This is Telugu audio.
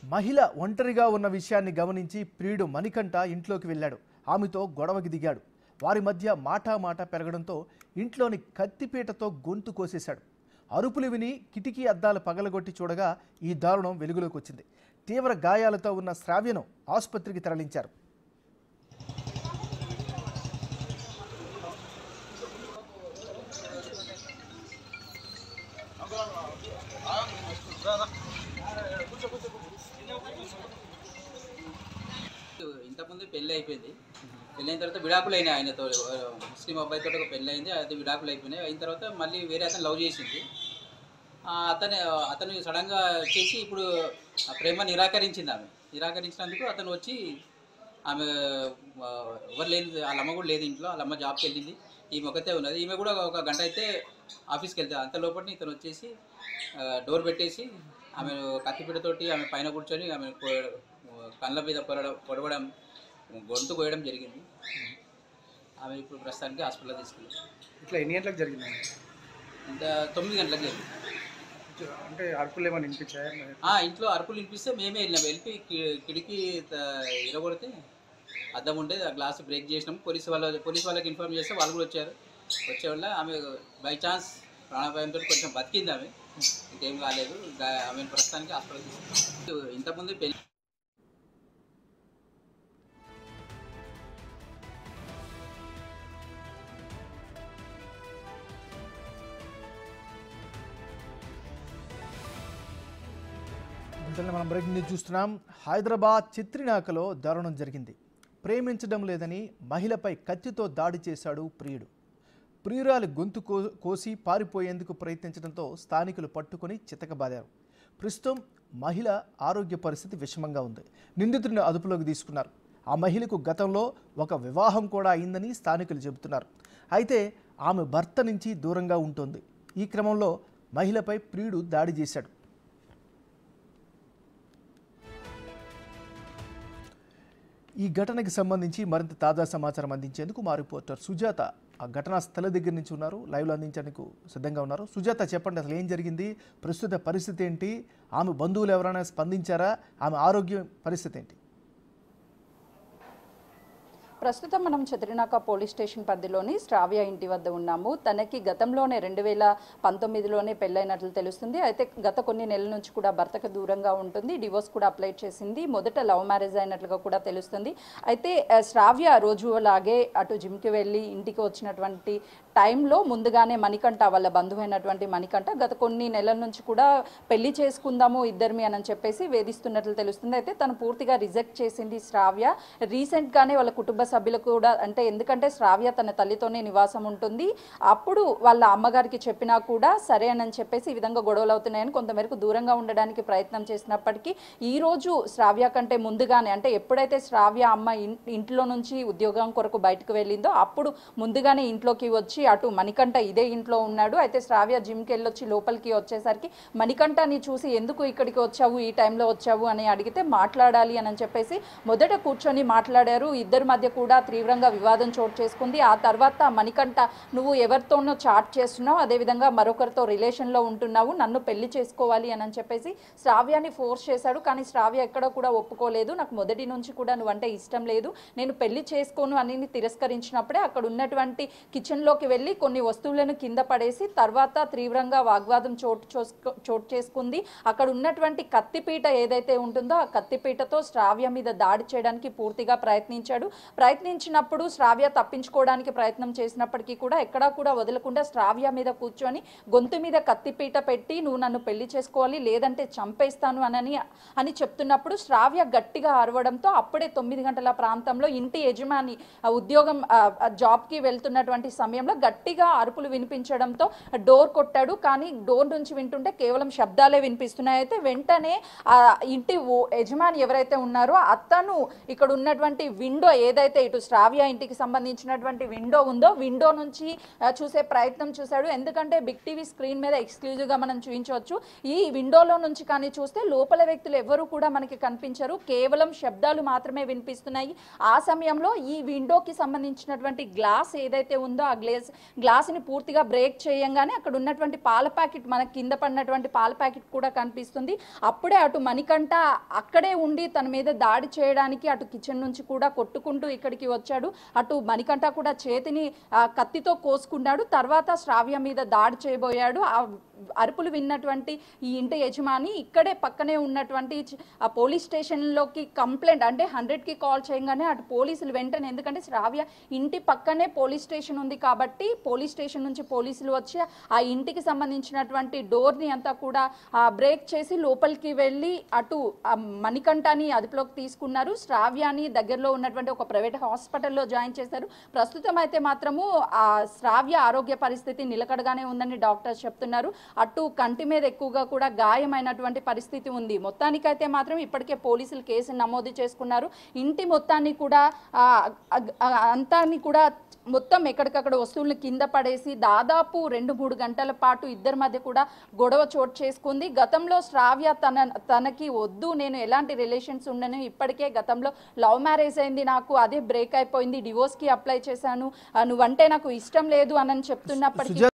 మహిళ ఒంటరిగా ఉన్న విషయాన్ని గమనించి ప్రియుడు మణికంఠ ఇంట్లోకి వెళ్ళాడు ఆమెతో గొడవకి దిగాడు వారి మధ్య మాటా మాట పెరగడంతో ఇంట్లోని కత్తిపీటతో గొంతు కోసేశాడు అరుపులు విని కిటికీ అద్దాలు పగలగొట్టి చూడగా ఈ దారుణం వెలుగులోకి వచ్చింది తీవ్ర గాయాలతో ఉన్న శ్రావ్యను ఆసుపత్రికి తరలించారు ఇంతకుముందు పెళ్ళి అయిపోయింది పెళ్ళి అయిన తర్వాత విడాకులు అయినాయి ఆయనతో ఆ, ముస్లిం అబ్బాయితో ఒక పెళ్ళి అయింది అది విడాకులు అయిపోయినాయి అయిన తర్వాత మళ్ళీ వేరే అతను లవ్ చేసింది ఆ, అతను అతను సడన్గా చేసి ఇప్పుడు ఆ ప్రేమ నిరాకరించింది ఆమె నిరాకరించినందుకు అతను వచ్చి ఆమె ఆ, ఎవరు లేదు వాళ్ళ అమ్మ కూడా లేదు ఇంట్లో వాళ్ళ అమ్మ జాబ్కి వెళ్ళింది ఈమె ఒకతే ఉన్నది ఈమె కూడా ఒక గంట అయితే ఆఫీస్కి వెళ్తే అంత లోపల ఇతను వచ్చేసి ఆ, డోర్ పెట్టేసి ఆమె కత్తిపీటతోటి ఆమె పైన కూర్చొని ఆమె కో- కళ్ళ మీద పొరడం పొడవడం గొంతు కోయడం జరిగింది ఆమె ఇప్పుడు ప్రస్తుతానికి హాస్పిటల్ తీసుకెళ్ళి ఇట్లా ఎన్ని గంటలకు జరిగిందండి ఇంత తొమ్మిది గంటలకు జరిగింది అంటే అరుపులు ఏమైనా వినిపించాయా ఆ, ఇంట్లో అరుపులు వినిపిస్తే మేమే వెళ్ళినాం వెళ్ళి కి- కిటికీ త- ఇరగొడితే అద్దం ఉంటే ఆ గ్లాస్ బ్రేక్ చేసినాం పోలీస్ వాళ్ళ పోలీస్ వాళ్ళకి ఇన్ఫార్మ్ చేస్తే వాళ్ళు కూడా వచ్చారు వచ్చే వల్ల ఆమె బై ఛాన్స్ ప్రాణాపాయంతో కొంచెం బతికింది ఆమె ఇంకేం కాలేదు గా- ఆమె ప్రస్తుతానికి హాస్పిటల్ తీసుకున్నాం ఇంతకుముందు పెళ్లి వెంటనే మనం బ్రేకింగ్ న్యూస్ చూస్తున్నాం హైదరాబాద్ చిత్రినాకలో దారుణం జరిగింది ప్రేమించడం లేదని మహిళపై కత్తితో దాడి చేశాడు ప్రియుడు ప్రియురాలి గొంతు కో కోసి పారిపోయేందుకు ప్రయత్నించడంతో స్థానికులు పట్టుకొని చితకబాదారు ప్రస్తుతం మహిళ ఆరోగ్య పరిస్థితి విషమంగా ఉంది నిందితుడిని అదుపులోకి తీసుకున్నారు ఆ మహిళకు గతంలో ఒక వివాహం కూడా అయిందని స్థానికులు చెబుతున్నారు అయితే ఆమె భర్త నుంచి దూరంగా ఉంటుంది ఈ క్రమంలో మహిళపై ప్రియుడు దాడి చేశాడు ఈ ఘటనకి సంబంధించి మరింత తాజా సమాచారం అందించేందుకు మా రిపోర్టర్ సుజాత ఆ ఘటనా స్థల దగ్గర నుంచి ఉన్నారు లైవ్లో అందించేందుకు సిద్ధంగా ఉన్నారు సుజాత చెప్పండి అసలు ఏం జరిగింది ప్రస్తుత పరిస్థితి ఏంటి ఆమె బంధువులు ఎవరైనా స్పందించారా ఆమె ఆరోగ్య పరిస్థితి ఏంటి ప్రస్తుతం మనం చదిరినాక పోలీస్ స్టేషన్ పరిధిలోని శ్రావ్య ఇంటి వద్ద ఉన్నాము తనకి గతంలోనే రెండు వేల పంతొమ్మిదిలోనే పెళ్ళైనట్లు తెలుస్తుంది అయితే గత కొన్ని నెలల నుంచి కూడా భర్తకు దూరంగా ఉంటుంది డివోర్స్ కూడా అప్లై చేసింది మొదట లవ్ మ్యారేజ్ అయినట్లుగా కూడా తెలుస్తుంది అయితే ఆ, శ్రావ్య రోజులాగే అటు జిమ్కి వెళ్ళి ఇంటికి వచ్చినటువంటి టైంలో ముందుగానే మణికంఠ వాళ్ళ బంధువైనటువంటి మణికంఠ గత కొన్ని నెలల నుంచి కూడా పెళ్లి చేసుకుందాము ఇద్దరిమి అని చెప్పేసి వేధిస్తున్నట్లు తెలుస్తుంది అయితే తను పూర్తిగా రిజెక్ట్ చేసింది శ్రావ్య రీసెంట్గానే వాళ్ళ కుటుంబ సభ్యులకు కూడా అంటే ఎందుకంటే శ్రావ్య తన తల్లితోనే నివాసం ఉంటుంది అప్పుడు వాళ్ళ అమ్మగారికి చెప్పినా కూడా సరే అని చెప్పేసి ఈ విధంగా గొడవలు అవుతున్నాయని కొంతమేరకు దూరంగా ఉండడానికి ప్రయత్నం చేసినప్పటికీ ఈ రోజు శ్రావ్య కంటే ముందుగానే అంటే ఎప్పుడైతే శ్రావ్య అమ్మ ఇన్- ఇంట్లో నుంచి ఉద్యోగం కొరకు బయటకు వెళ్ళిందో అప్పుడు ముందుగానే ఇంట్లోకి వచ్చి అటు మణికంఠ ఇదే ఇంట్లో ఉన్నాడు అయితే శ్రావ్య జిమ్కి వెళ్ళొచ్చి లోపలికి వచ్చేసరికి మణికంఠని చూసి ఎందుకు ఇక్కడికి వచ్చావు ఈ టైంలో వచ్చావు అని అడిగితే మాట్లాడాలి అని చెప్పేసి మొదట కూర్చొని మాట్లాడారు ఇద్దరి మధ్య కూడా తీవ్రంగా వివాదం చోటు చేసుకుంది ఆ తర్వాత మణికంఠ నువ్వు ఎవరితోనో చాట్ చేస్తున్నావు అదేవిధంగా మరొకరితో రిలేషన్లో ఉంటున్నావు నన్ను పెళ్లి చేసుకోవాలి అని చెప్పేసి శ్రావ్యాన్ని ఫోర్స్ చేశాడు కానీ శ్రావ్య ఎక్కడ కూడా ఒప్పుకోలేదు నాకు మొదటి నుంచి కూడా నువ్వంటే ఇష్టం లేదు నేను పెళ్లి చేసుకోను అని తిరస్కరించినప్పుడే అక్కడ ఉన్నటువంటి కిచెన్లోకి వెళ్ళి కొన్ని వస్తువులను కింద పడేసి తర్వాత తీవ్రంగా వాగ్వాదం చోటు చేసుకో- చోటు చేసుకుంది అక్కడ ఉన్నటువంటి కత్తిపీట ఏదైతే ఉంటుందో ఆ కత్తిపీటతో శ్రావ్య మీద దాడి చేయడానికి పూర్తిగా ప్రయత్నించాడు ప్రయత్నించినప్పుడు శ్రావ్య తప్పించుకోవడానికి ప్రయత్నం చేసినప్పటికీ కూడా ఎక్కడా కూడా వదలకుండా శ్రావ్య మీద కూర్చొని గొంతు మీద కత్తిపీట పెట్టి నువ్వు నన్ను పెళ్లి చేసుకోవాలి లేదంటే చంపేస్తాను అనని అని చెప్తున్నప్పుడు శ్రావ్య గట్టిగా అరవడంతో అప్పుడే తొమ్మిది గంటల ప్రాంతంలో ఇంటి యజమాని ఆ ఉద్యోగం ఆ, ఆ జాబ్కి వెళ్తున్నటువంటి సమయంలో గట్టిగా అరుపులు వినిపించడంతో డోర్ కొట్టాడు కానీ డోర్ నుంచి వింటుంటే కేవలం శబ్దాలే వినిపిస్తున్నాయి అయితే వెంటనే ఆ ఇంటి ఓ- యజమాని ఎవరైతే ఉన్నారో అతను ఇక్కడ ఉన్నటువంటి విండో ఏదైతే ఇటు శ్రావ్య ఇంటికి సంబంధించినటువంటి విండో ఉందో విండో నుంచి ఆ, చూసే ప్రయత్నం చూశాడు ఎందుకంటే బిగ్ టీవీ స్క్రీన్ మీద ఎక్స్క్లూజివ్గా మనం చూపించవచ్చు ఈ విండోలో నుంచి కానీ చూస్తే లోపల వ్యక్తులు ఎవరు కూడా మనకి కనిపించరు కేవలం శబ్దాలు మాత్రమే వినిపిస్తున్నాయి ఆ సమయంలో ఈ విండోకి సంబంధించినటువంటి గ్లాస్ ఏదైతే ఉందో ఆ గ్లేస్ గ్లాస్ గ్లాస్ని పూర్తిగా బ్రేక్ చేయంగానే అక్కడ ఉన్నటువంటి పాల ప్యాకెట్ మనకి కింద పడినటువంటి పాల ప్యాకెట్ కూడా కనిపిస్తుంది అప్పుడే అటు మణికంఠ అక్కడే ఉండి తన మీద దాడి చేయడానికి అటు కిచెన్ నుంచి కూడా కొట్టుకుంటూ ఇక్కడికి వచ్చాడు అటు మణికంఠ కూడా చేతిని ఆ, కత్తితో కోసుకున్నాడు తర్వాత శ్రావ్య మీద దాడి చేయబోయాడు ఆ అరుపులు విన్నటువంటి ఈ ఇంటి యజమాని ఇక్కడే పక్కనే ఉన్నటువంటి చ- ఆ పోలీస్ స్టేషన్లోకి కంప్లైంట్ అంటే హండ్రెడ్కి కాల్ చేయగానే అటు పోలీసులు వెంటనే ఎందుకంటే శ్రావ్య ఇంటి పక్కనే పోలీస్ స్టేషన్ ఉంది కాబట్టి పోలీస్ స్టేషన్ నుంచి పోలీసులు వచ్చి ఆ ఇంటికి సంబంధించినటువంటి డోర్ని అంతా కూడా ఆ, బ్రేక్ చేసి లోపలికి వెళ్ళి అటు ఆ మణికంఠని అదుపులోకి తీసుకున్నారు శ్రావ్యాని దగ్గరలో ఉన్నటువంటి ఒక ప్రైవేట్ హాస్పిటల్లో జాయిన్ చేశారు ప్రస్తుతం అయితే మాత్రము ఆ శ్రావ్య ఆరోగ్య పరిస్థితి నిలకడగానే ఉందని డాక్టర్స్ చెప్తున్నారు అటు కంటి మీద ఎక్కువగా కూడా గాయమైనటువంటి పరిస్థితి ఉంది మొత్తానికైతే మాత్రం ఇప్పటికే పోలీసులు కేసు నమోదు చేసుకున్నారు ఇంటి మొత్తాన్ని కూడా ఆ, అగ్- ఆ, అంతాన్ని కూడా మొత్తం ఎక్కడికక్కడ వస్తువులను కింద పడేసి దాదాపు రెండు మూడు గంటల పాటు ఇద్దరి మధ్య కూడా గొడవ చోటు చేసుకుంది గతంలో శ్రావ్య తన తనకి వద్దు నేను ఎలాంటి రిలేషన్స్ ఉండను ఇప్పటికే గతంలో లవ్ మ్యారేజ్ అయింది నాకు అదే బ్రేక్ అయిపోయింది డివోర్స్కి అప్లై చేశాను ఆ, నువ్వంటే నాకు ఇష్టం లేదు అని చెప్తున్నప్పటికీ